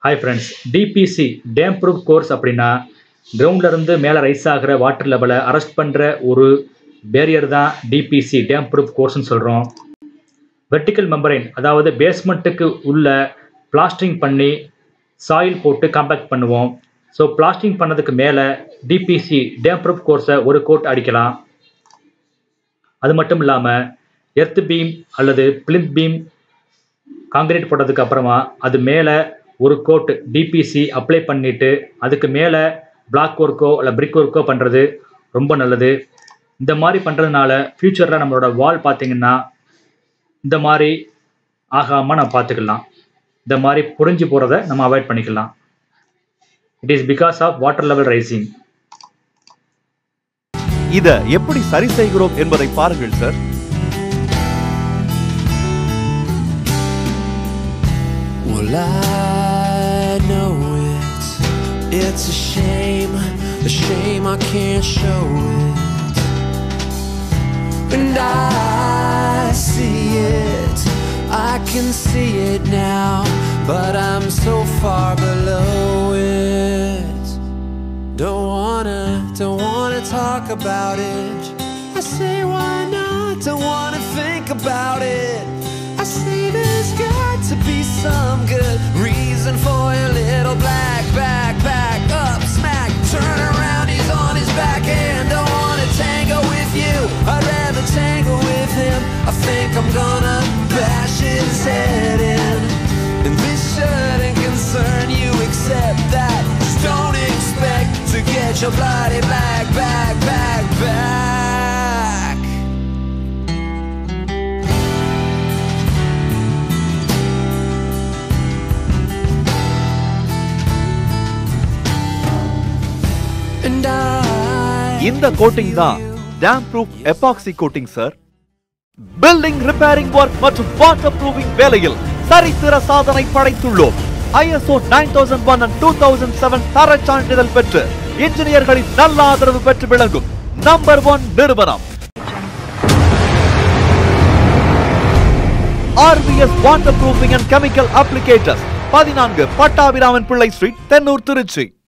Hi friends DPC damp proof course அப்படின்னா கிரவுண்ட்ல இருந்து மேலே ரைஸ் ஆகிற வாட்டர் லெவலை அரெஸ்ட் பண்ணுற ஒரு பேரியர் தான் டிபிசி டேம் ப்ரூஃப் கோர்ஸ்னு சொல்கிறோம் வெர்டிக்கல் மெம்பரைன் அதாவது பேஸ்மெண்ட்டுக்கு உள்ள பிளாஸ்டரிங் பண்ணி சாயில் போட்டு காம்பேக்ட் பண்ணுவோம் ஸோ பிளாஸ்டரிங் பண்ணதுக்கு மேலே டிபிசி டேம் ப்ரூஃப் கோர்ஸை ஒரு கோட் அடிக்கலாம் அது மட்டும் இல்லாமல் எர்த் பீம் அல்லது பிளிந்த் பீம் காங்கிரீட் போட்டதுக்கு அப்புறமா அது மேலே ஒரு கோட் டிபிசி அப்ளை பண்ணிட்டு அதுக்கு மேலே பிளாக் ஒர்க்கோ இல்லை பிரிக் ஒர்க்கோ பண்ணுறது ரொம்ப நல்லது இந்த மாதிரி பண்ணுறதுனால ஃப்யூச்சரில் நம்மளோட வால் பார்த்தீங்கன்னா இந்த மாதிரி ஆகாமல் நம்ம பார்த்துக்கலாம் இந்த மாதிரி புரிஞ்சு போகிறத நம்ம அவாய்ட் பண்ணிக்கலாம் it is because of water level rising இத எப்படி சரி செய்கிறோம் என்பதை பாருங்கள் sir Well, I know it. It's a shame, a shame I can't show it. And I see it, I can see it now, but I'm so far below it. Don't wanna, don't wanna talk about it. I say, why not? Don't wanna think about it. I say, there's got to be some good reason for your little black backpack up smack. Turn around, he's on his back and don't wanna tango with you. I'd rather tango with him. I think I'm gonna bash his head in. And this shouldn't concern you except that just don't expect to get your bloody black back back back. And I இந்த coating தான் damp proof epoxy coating sir building repairing work மற்றும் water proofing வேலையில் சரித்திர சாதனை படைத்துள்ளோம் ISO nine thousand one and two thousand seven தர சான்றிதழ் பெற்று இன்ஜினியர்களின் நல்ல ஆதரவு பெற்று விளங்கும் நம்பர் ஒன் நிறுவனம் RPS water proofing and chemical applicators பதினான்கு பட்டாபிராமன் பிள்ளை ஸ்ட்ரீட் தென்னூர் திருச்சி